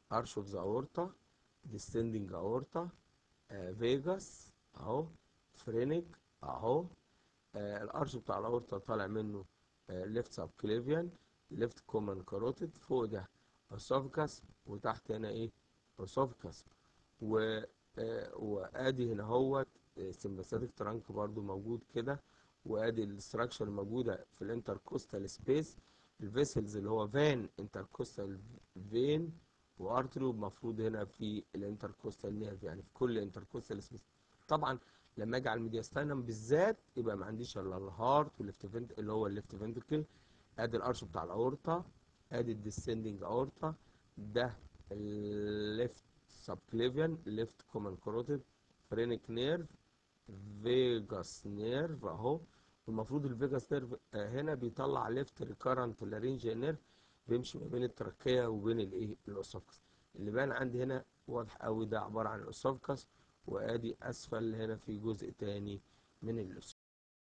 ارش اوف ذا اورتا ديسندنج اورتا فيجاس اهو فرينك اهو آه الارش بتاع الاورتا طالع منه ليفت سب كليفيان ليفت كومن كاروتيد فوق ده اسوفكاس وتحت هنا ايه اسوفكاس و آه وادي هنا اهوت سمباثيك ترانك برضو موجود كده وادي الاستراكشر موجوده في الانتركوستال سبيس الفيسلز اللي هو فان انتركوستال فين وارتري المفروض هنا في الانتركوستال نيرف يعني في كل انتركوستال سبيس طبعا لما اجي على الميدياستاينم بالذات يبقى ما عنديش الا الهارت والليفت فنت اللي هو الليفت فنتركل ادي الارش بتاع الاورطه ادي الديسندنج اورطه ده الليفت سبكليفيان ليفت كومن كروتيد فرينك نيرف فيجاس نيرف اهو المفروض الفيجاس نيرف هنا بيطلع ليفت ريكارنت لارينج نيرف بيمشي ما بين التركيه وبين الايه الاسوفكس اللي بان عندي هنا واضح قوي ده عباره عن الاسوفكس وادي اسفل هنا في جزء تاني من الاسوفكس